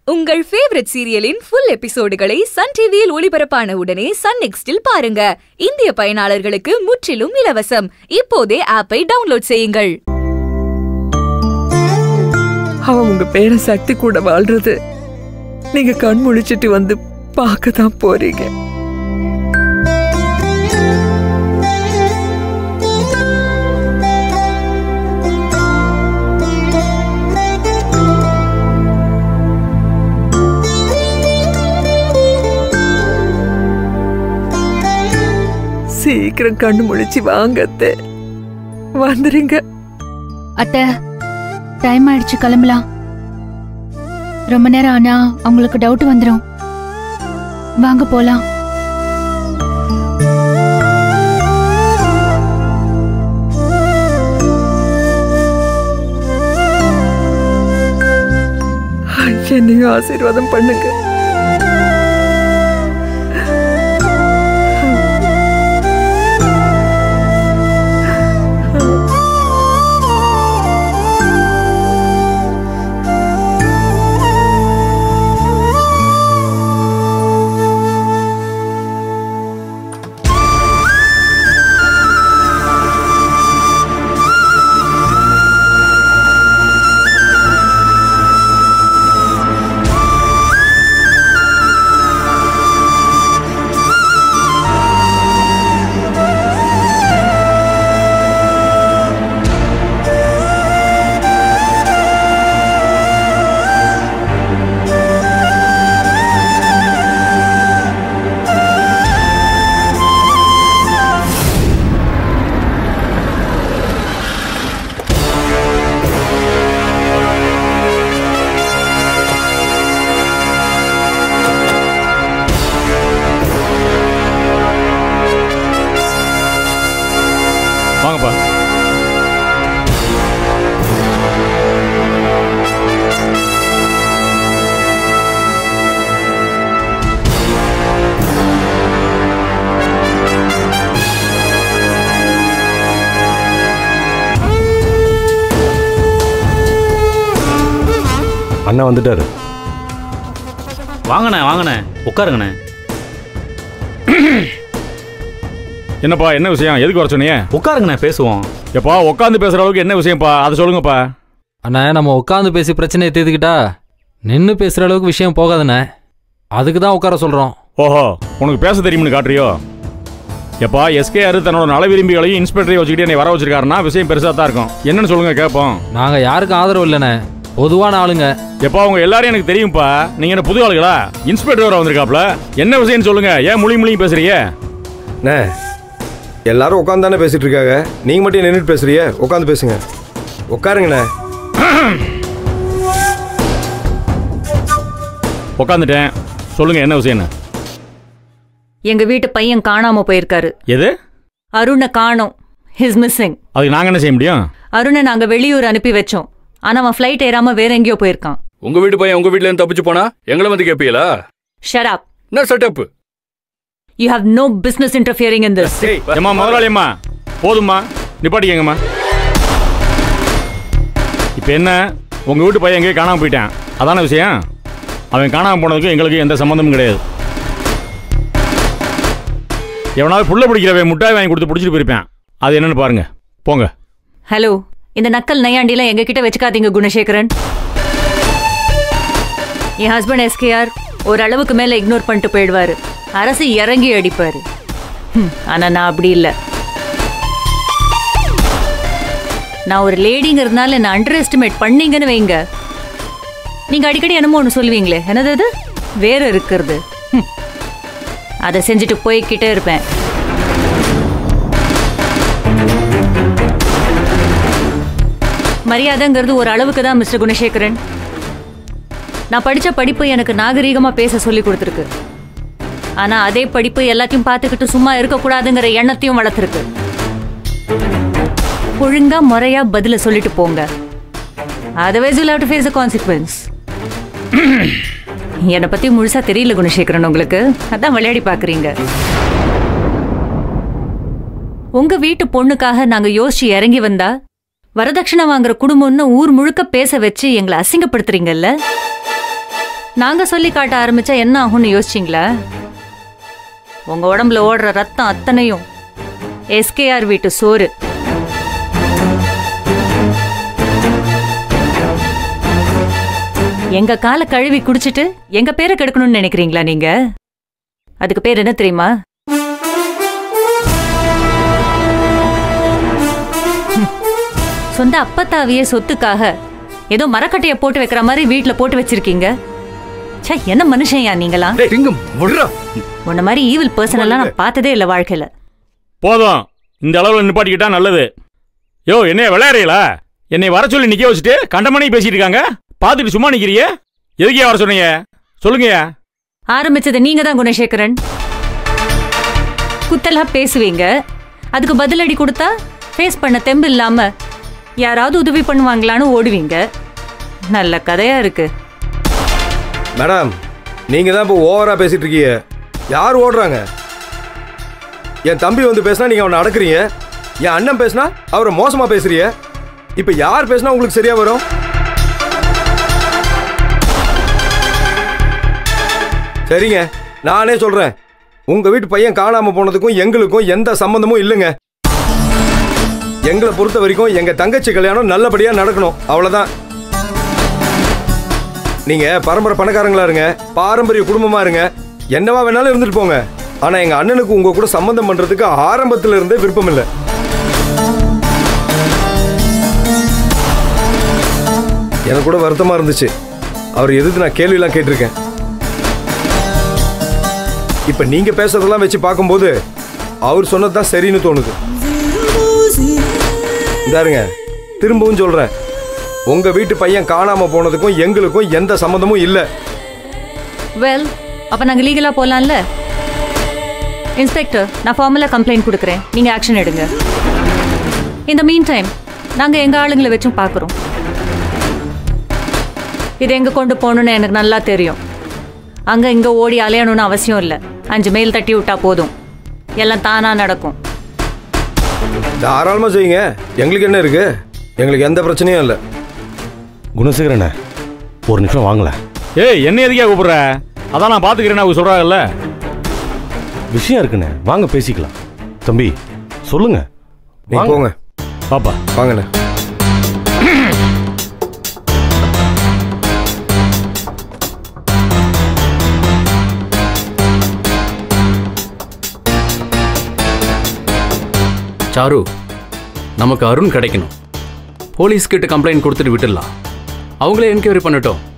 உங்கள் ஃபேவரட் சீரியலின் ஃபுல் எபிசோடுகளை சன் டிவியில் ஒளிபரப்பான உடனே சன் நெக்ஸ்டில் பாருங்க இந்திய பயனாளர்களுக்கு முற்றிலும் இலவசம் இப்போதே ஆப்பை டவுன்லோட் செய்யுங்கள் அவன் உங்க பேர சக்தி கூட வாழ்றது நீங்க கண் முழிச்சிட்டு வந்து பார்க்க தான் போறீங்க சீக்கிரம் கண்ணு முழிச்சு வாங்கத்தே வந்துருங்க அத்தை டைம் ஆயிடுச்சு கிளம்பலாம் ரொம்ப நேரம் ஆனா அவங்களுக்கு டவுட் வந்துடும் வாங்க போலாம் என்னையும் ஆசீர்வாதம் பண்ணுங்க வாங்கப்பா அண்ணா வந்துட்டாரு வாங்கண்ணே வாங்கண்ணே உட்காருங்கண்ணே என்னப்பா என்ன விஷயம் எதுக்கு வர சொன்னீங்க உட்காருங்கண்ணே பேசுவோம் எப்பா உட்காந்து பேசுற அளவுக்கு என்ன விஷயம்ப்பா அதை சொல்லுங்கப்பா அண்ணா நம்ம உட்காந்து பேசி பிரச்சனையை தீர்த்துக்கிட்டா நின்று பேசுகிற அளவுக்கு விஷயம் போகாதுண்ணே அதுக்கு தான் உட்கார சொல்கிறோம் ஓஹோ உனக்கு பேச தெரியும்னு காட்டுறியோ எப்பா எஸ்கேஆர் தன்னோட நல விரும்பிகளையும் இன்ஸ்பெக்டரையும் வச்சுக்கிட்டு என்னை வர வச்சிருக்காருன்னா விஷயம் பெருசாக தான் இருக்கும் என்னன்னு சொல்லுங்க கேட்போம் நாங்கள் யாருக்கும் ஆதரவு இல்லைண்ணே பொதுவான ஆளுங்க எப்பா உங்க எல்லாரும் எனக்கு தெரியும்ப்பா நீங்க என்ன புது ஆளுகளா இன்ஸ்பெக்டர் வர வந்திருக்காப்ல என்ன விஷயம்னு சொல்லுங்க ஏன் முழி முழியும் பேசுறீங்க அண்ணே எல்லாரும் உட்காந்து தானே பேசிட்டு இருக்காங்க நீங்க மட்டும் நின்றுட்டு பேசுறியே உட்காந்து பேசுங்க உட்காருங்கண்ணே உட்காந்துட்டேன் சொல்லுங்க என்ன விஷயம்னு எங்க வீட்டு பையன் காணாம போயிருக்காரு எது அருணை காணோம் ஹிஸ் மிஸ்ஸிங் அதுக்கு நாங்க என்ன செய்ய முடியும் அருணை நாங்க வெளியூர் அனுப்பி வச்சோம் ஆனா அவன் ஃப்ளைட் ஏறாம வேற எங்கேயோ போயிருக்கான் உங்க வீட்டு பையன் உங்க வீட்ல இருந்து தப்பிச்சு போனா எங்களை வந்து கேப்பீங்களா ஷட் அப் என்ன setup you have no business interfering in this ஏம்மா முதலாளி அம்மா போதும்மா நிப்பாட்டிக்கங்கம்மா இப்போ என்ன உங்க வீட்டு பையன் எங்கேயோ காணாம போயிட்டான் அதான விஷயம் அவன் காணாம போனதுக்கு எங்களுக்கு எந்த சம்மந்தமும் கிடையாது எவனாவது புள்ள பிடிக்கிறவன் முட்டாய் வாங்கி கொடுத்து பிடிச்சிட்டு போயிருப்பேன் அது என்னன்னு பாருங்க போங்க ஹலோ இந்த நக்கல் நையாண்டிலாம் எங்க கிட்ட வச்சுக்காதீங்க குணசேகரன் என் ஹஸ்பண்ட் எஸ்கேஆர் ஒரு அளவுக்கு மேல இக்னோர் பண்ணிட்டு போயிடுவாரு அரசு இறங்கி அடிப்பாரு ஹம், ஆனா நான் அப்படி இல்லை நான் ஒரு லேடிங்கிறதுனால என்ன அண்டர் எஸ்டிமேட் பண்ணீங்கன்னு வைங்க நீங்க அடிக்கடி என்னமோ ஒன்று சொல்லுவீங்களே என்னது அது வேற இருக்கிறது ஹம். அதை செஞ்சுட்டு போய்கிட்டே இருப்பேன் மரியாதைங்கிறது ஒரு அளவுக்கு தான் மிஸ்டர் குணசேகரன் நான் படிச்ச படிப்பு எனக்கு நாகரீகமா பேச சொல்லி கொடுத்துருக்கு ஆனா அதே படிப்பு எல்லாத்தையும் பார்த்துக்கிட்டு சும்மா இருக்கக்கூடாதுங்கிற எண்ணத்தையும் வளர்த்துருக்கு ஒழுங்கா முறையா பதில சொல்லிட்டு போங்க otherwise you have to face a consequence என்னை பத்தி முழுசா தெரியல குணசேகரன் உங்களுக்கு அதான் விளையாடி பாக்குறீங்க உங்க வீட்டு பொண்ணுக்காக நாங்க யோசிச்சு இறங்கி வந்தா வரதட்சணை வாங்குற குடும்பம்னு ஊர் முழுக்க பேச வச்சு எங்களை அசிங்கப்படுத்துறீங்கல்ல நாங்க சொல்லி காட்ட ஆரம்பிச்சா என்ன ஆகும்னு யோசிச்சிங்களா உங்க உடம்புல ஓடுற ரத்தம் அத்தனையும் எஸ்கேஆர் வீட்டு சோறு எங்க காலை கழுவி குடிச்சிட்டு எங்க பேரை கெடுக்கணும்னு நினைக்கிறீங்களா நீங்க அதுக்கு பேர் என்ன தெரியுமா ஹம். சொந்த அப்பத்தாவியே சொத்துக்காக ஏதோ மரக்கட்டைய போட்டு வைக்கிற மாதிரி வீட்ல போட்டு வச்சிருக்கீங்க ச்சே என்ன மனுஷன்யா நீங்களா டிங்கம் விடுறா உன்ன மாதிரி ஈவில் பர்சன் எல்லாம் நான் பார்த்ததே இல்ல வாழ்க்கையில போதும் இந்த அளவில் நிப்பாட்டிக்கிட்டா நல்லது யோ என்னைய விளையாடுறீங்களா என்னை வர சொல்லி நிக்க வச்சுட்டு கண்டமணி பேசிட்டு இருக்காங்க பார்த்துட்டு சும்மா நிக்கிறியே எதுக்கே வர சொன்னீங்க சொல்லுங்கய்யா ஆரம்பிச்சது நீங்க தான் குணசேகரன் குத்தலா பேசுவீங்க அதுக்கு பதிலடி கொடுத்தா ஃபேஸ் பண்ண தெம்பு இல்லாம யாராவது உதவி பண்ணுவாங்களான்னு ஓடுவீங்க நல்ல கதையா இருக்கு மேடம் நீங்க தான் இப்போ ஓவரா பேசிட்டு இருக்கீங்க யார் ஓடுறாங்க என் தம்பி வந்து பேசினா நீங்க அவனை அடக்குறீங்க என் அண்ணன் பேசினா அவரை மோசமா பேசுறீங்க இப்போ யார் பேசினா உங்களுக்கு சரியா வரும் சரிங்க நானே சொல்றேன் உங்க வீட்டு பையன் காணாம போனதுக்கும் எங்களுக்கும் எந்த சம்பந்தமும் இல்லைங்க எங்களை பொறுத்த வரைக்கும் எங்க தங்கச்சி கல்யாணம் நல்லபடியா நடக்கணும் அவ்வளவுதான் நீங்க பரம்பரை பணக்காரங்களா இருங்க பாரம்பரிய குடும்பமா இருங்க என்னவா வேணாலும் இருந்துட்டு போங்க ஆனா எங்க அண்ணனுக்கு உங்க கூட சம்பந்தம் பண்றதுக்கு ஆரம்பத்துல இருந்தே விருப்பம் இல்லை எனக்கு கூட வருத்தமா இருந்துச்சு அவர் எதிர்த்து நான் கேள்வியெல்லாம் கேட்டிருக்கேன் இப்ப நீங்க பேசுறதெல்லாம் வச்சு பார்க்கும்போது அவர் சொன்னதுதான் சரின்னு தோணுது இந்தாருங்க திரும்பவும் சொல்றேன் உங்க வீட்டு பையன் காணாம போனதுக்கும் எங்களுக்கும் எந்த சம்மந்தமும் இல்லை வெல் அப்ப நாங்க லீகலா போலாம்ல இன்ஸ்பெக்டர் நான் ஃபார்மலா கம்ப்ளைண்ட் கொடுக்குறேன் நீங்க ஆக்ஷன் எடுங்க இந்த மீன் டைம் நாங்க எங்க ஆளுங்களை வச்சும் பார்க்குறோம் இது எங்க கொண்டு போகணும்னு எனக்கு நல்லா தெரியும் அங்க இங்க ஓடி அலையணும்னு அவசியம் இல்லை அஞ்சு மெயில் தட்டி விட்டா போதும் எல்லாம் தானா நடக்கும் தாராளமா செய்யுங்க எங்களுக்கு என்ன இருக்கு எங்களுக்கு எந்த பிரச்சனையும் இல்லை குணசேகரண்ணே ஒரு நிமிஷம் வாங்கலேன் ஏய் என்ன எதுக்கே கூப்பிடுற அதான் நான் பாத்துக்கிறேன் அவங்க சொல்றாங்கல்ல விஷயம் இருக்குண்ணே வாங்க பேசிக்கலாம் தம்பி சொல்லுங்க நீங்க வாங்க. போங்க பாப்பா வாங்கண்ணே சாரு நமக்கு அருண் கிடைக்கணும் போலீஸ் கிட்ட கம்ப்ளைண்ட் கொடுத்துட்டு விட்டுடலாம் அவங்களே என்கொயரி பண்ணட்டும்